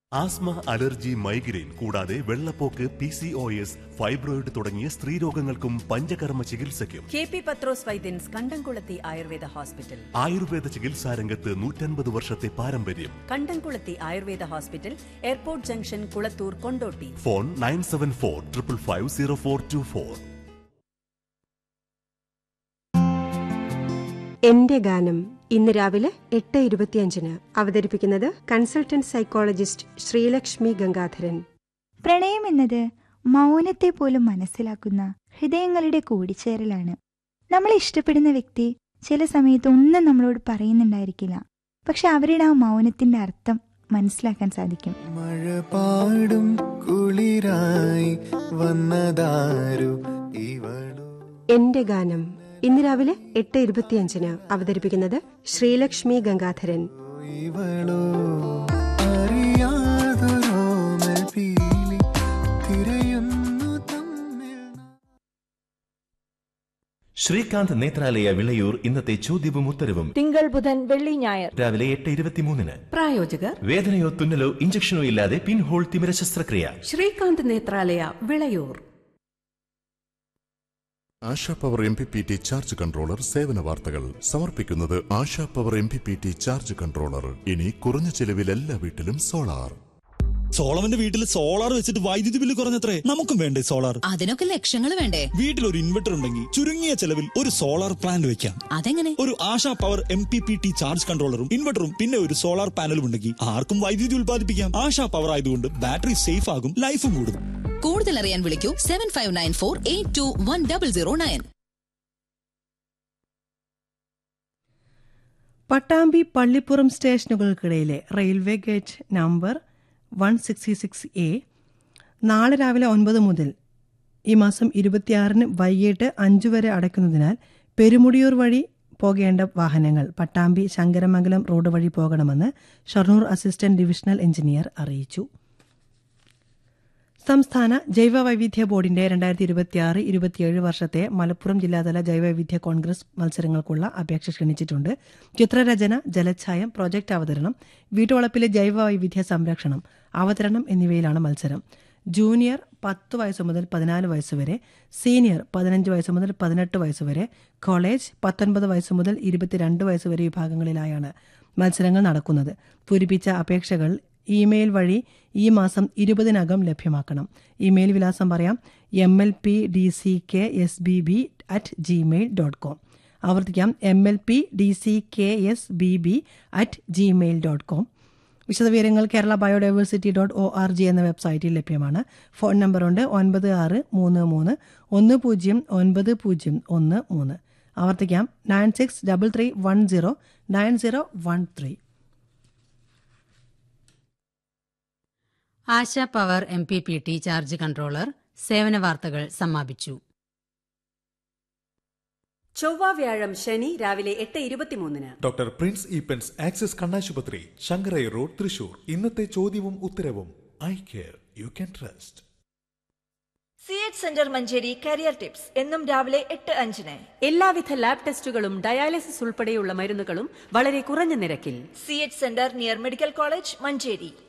asthma allergy migraine കൂടാതെ വെള്ളപ്പോക്ക് P C O S fibroid തുടങ്ങിയ സ്ത്രീരോഗങ്ങൾക്കും പഞ്ചകർമ്മ ചികിത്സയ്ക്കും കെ പി പത്രോസ് വൈദ്യൻസ് കണ്ടംകുളത്തി ആയുർവേദ ഹോസ്പിറ്റൽ ആയുർവേദ ചികിത്സാ രംഗത്ത് നൂറ്റൻപത് വർഷത്തെ പാരമ്പര്യം Kandamkulathy Ayurveda hospital airport junction Kulathur Kondotty phone nine seven four triple five zero four two four എന്റെ ഗാനം ഇന്ന് രാവിലെ എട്ട് ഇരുപത്തിയഞ്ചിന് അവതരിപ്പിക്കുന്നത് കൺസൾട്ടന്റ് സൈക്കോളജിസ്റ്റ് ശ്രീലക്ഷ്മി ഗംഗാധരൻ പ്രണയം എന്നത് മൗനത്തെ പോലും മനസ്സിലാക്കുന്ന ഹൃദയങ്ങളുടെ കൂടിച്ചേരലാണ് നമ്മളെ ഇഷ്ടപ്പെടുന്ന വ്യക്തി ചില സമയത്ത് ഒന്നും നമ്മളോട് പറയുന്നുണ്ടായിരിക്കില്ല പക്ഷെ അവരുടെ ആ മൗനത്തിന്റെ അർത്ഥം മനസ്സിലാക്കാൻ സാധിക്കും മഴ പാടും കുളിരായി വന്നതാരു ഇവളോ എന്റെ ഗാനം ഇന്ന് രാവിലെ എട്ട് ഇരുപത്തിയഞ്ചിന് അവതരിപ്പിക്കുന്നത് ശ്രീലക്ഷ്മി ഗംഗാധരൻ ഇവളോ അറിയാതൊരോമൽ പീലി തിരയുന്നു തമ്മിൽ ശ്രീകാന്ത് നേത്രാലയ വിളയൂർ ഇന്നത്തെ ചോദ്യവും ഉത്തരവും തിങ്കൾ ബുധൻ വെള്ളി ഞായർ രാവിലെ എട്ട് ഇരുപത്തിമൂന്നിന് പ്രായോജകർ വേദനയോ തുന്നലോ ഇഞ്ചക്ഷനോ ഇല്ലാതെ പിൻഹോൾ തിമിര ശസ്ത്രക്രിയ Srikanth Netralaya Vilayur Asha power M P P T charge controller സേവന വാർത്തകൾ സമർപ്പിക്കുന്നത് Asha power M P P T charge controller ഇനി കുറഞ്ഞ ചെലവിൽ എല്ലാ വീട്ടിലും സോളാർ സോളവന്റെ വീട്ടിൽ സോളാർ വെച്ചിട്ട് വൈദ്യുതി ബില്ല് കുറഞ്ഞത്രേ നമുക്കും വേണ്ടേ സോളാർ അതിനൊക്കെ ലക്ഷങ്ങൾ വേണ്ടേ വീട്ടിൽ ഒരു ഇൻവെർട്ടർ ഉണ്ടെങ്കിൽ ചുരുങ്ങിയ ചെലവിൽ ഒരു സോളാർ പ്ലാന്റ് വെക്കാം അതെങ്ങനെ ഒരു Asha power M P P T charge കൺട്രോളറും ഇൻവെർട്ടറും പിന്നെ ഒരു സോളാർ പാനലും ഉണ്ടെങ്കിൽ ആർക്കും വൈദ്യുതി ഉൽപ്പാദിപ്പിക്കാം ആശാ പവർ ആയതുകൊണ്ട് ബാറ്ററി സേഫ് ആകും ലൈഫും കൂടും കൂടുതൽ അറിയാൻ വിളിക്കൂ seven five nine four eight two one double zero nine Pattambi Pallippuram സ്റ്റേഷനുകൾക്കിടയിലെ railway gate number one sixty six A നാളെ രാവിലെ ഒൻപത് മുതൽ ഈ മാസം ഇരുപത്തിയാറിന് വൈകിട്ട് അഞ്ചു വരെ അടയ്ക്കുന്നതിനാൽ പെരുമുടിയൂർ വഴി പോകേണ്ട വാഹനങ്ങൾ പട്ടാമ്പി ശങ്കരമംഗലം റോഡ് വഴി പോകണമെന്ന് ഷൊർണൂർ അസിസ്റ്റന്റ് ഡിവിഷണൽ എഞ്ചിനീയർ അറിയിച്ചു സംസ്ഥാന ജൈവ വൈവിധ്യ ബോർഡിന്റെ രണ്ടായിരത്തി ഇരുപത്തിയാറ് ഇരുപത്തിയേഴ് വർഷത്തെ മലപ്പുറം ജില്ലാതല ജൈവവൈവിധ്യ കോൺഗ്രസ് മത്സരങ്ങൾക്കുള്ള അപേക്ഷ ക്ഷണിച്ചിട്ടുണ്ട് ചിത്രരചന ജലച്ഛായം പ്രോജക്ട് അവതരണം വീട്ടുവളപ്പിലെ ജൈവ വൈവിധ്യ സംരക്ഷണം അവതരണം എന്നിവയിലാണ് മത്സരം ജൂനിയർ പത്ത് വയസ്സ് മുതൽ പതിനാല് വയസ്സ് വരെ സീനിയർ പതിനഞ്ച് വയസ്സ് മുതൽ പതിനെട്ട് വയസ്സ് വരെ കോളേജ് പത്തൊൻപത് വയസ്സ് മുതൽ ഇരുപത്തിരണ്ട് വയസ്സ് വരെ വിഭാഗങ്ങളിലായാണ് മത്സരങ്ങൾ നടക്കുന്നത് പൂരിപ്പിച്ച അപേക്ഷകൾ ഇമെയിൽ വഴി ഈ മാസം ഇരുപതിനകം ലഭ്യമാക്കണം ഇമെയിൽ വിലാസം പറയാം M L P D C K S B B at Gmail dot com ആവർത്തിക്കാം M L P D C K S B B at Gmail dot com വിശദവിവരങ്ങൾ Kerala biodiversity dot O R G എന്ന വെബ്സൈറ്റിൽ ലഭ്യമാണ് phone നമ്പറുണ്ട് ഒൻപത് ആറ് മൂന്ന് മൂന്ന് ഒന്ന് പൂജ്യം ഒൻപത് പൂജ്യം ഒന്ന് മൂന്ന് ആവർത്തിക്കാം nine six double three one zero nine zero one three Asha power M P P T charge controller സേവന വാർത്തകൾ സമാപിച്ചു ചൊവ്വ വ്യാഴം ശനി രാവിലെ എട്ട് ഇരുപത്തിമൂന്നിന് ഡോക്ടർ പ്രിൻസ് ഈപ്പൻസ് ആക്സിസ് കണ്ണാശുപത്രി ശങ്കരൈ റോഡ് തൃശൂർ ഇന്നത്തെ ചോദ്യവും ഉത്തരവും eye care you can trust C H centre Manjeri career tips എന്നും രാവിലെ എട്ട് അഞ്ചിന് എല്ലാവിധ ലാബ് ടെസ്റ്റുകളും ഡയാലിസിസ് ഉൾപ്പെടെയുള്ള മരുന്നുകളും വളരെ കുറഞ്ഞ നിരക്കിൽ C H centre near medical college Manjeri